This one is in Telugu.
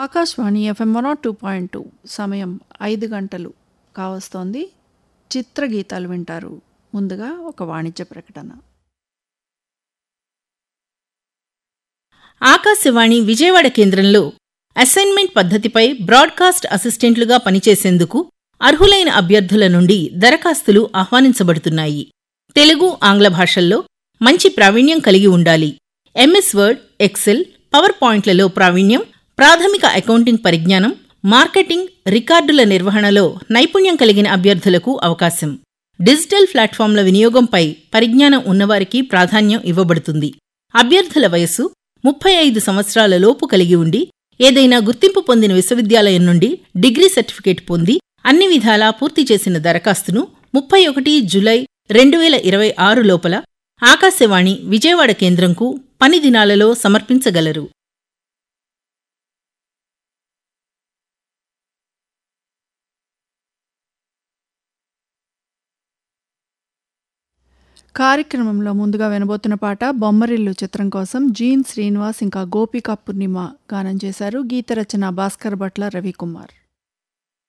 Akashvani FM one two point two సమయం ఐదు గంటలు కావస్తోంది చిత్రగీతాలు వింటారు ముందుగా ఒక వాణిజ్య ప్రకటన ఆకాశవాణి విజయవాడ కేంద్రంలో అసైన్మెంట్ పద్ధతిపై బ్రాడ్కాస్ట్ అసిస్టెంట్లుగా పనిచేసేందుకు అర్హులైన అభ్యర్థుల నుండి దరఖాస్తులు ఆహ్వానించబడుతున్నాయి తెలుగు ఆంగ్ల భాషల్లో మంచి ప్రావీణ్యం కలిగి ఉండాలి ఎంఎస్ వర్డ్ ఎక్సెల్ పవర్ పాయింట్లలో ప్రావీణ్యం ప్రాథమిక అకౌంటింగ్ పరిజ్ఞానం మార్కెటింగ్ రికార్డుల నిర్వహణలో నైపుణ్యం కలిగిన అభ్యర్థులకు అవకాశం డిజిటల్ ప్లాట్ఫామ్ల వినియోగంపై పరిజ్ఞానం ఉన్నవారికి ప్రాధాన్యం ఇవ్వబడుతుంది అభ్యర్థుల వయస్సు ముప్పై ఐదు సంవత్సరాల లోపు కలిగి ఉండి ఏదైనా గుర్తింపు పొందిన విశ్వవిద్యాలయం నుండి డిగ్రీ సర్టిఫికేట్ పొంది అన్ని విధాలా పూర్తి చేసిన దరఖాస్తును ముప్పై ఒకటి జులై రెండు వేల ఇరవై ఆరు లోపల ఆకాశవాణి విజయవాడ కేంద్రంకు పని దినాలలో సమర్పించగలరు కార్యక్రమంలో ముందుగా వినబోతున్న పాట బొమ్మరిల్లు చిత్రం కోసం జీన్ శ్రీనివాస్ ఇంకా గోపికా పూర్ణిమ గానం చేశారు గీత రచన భాస్కర్ భట్ల రవికుమార్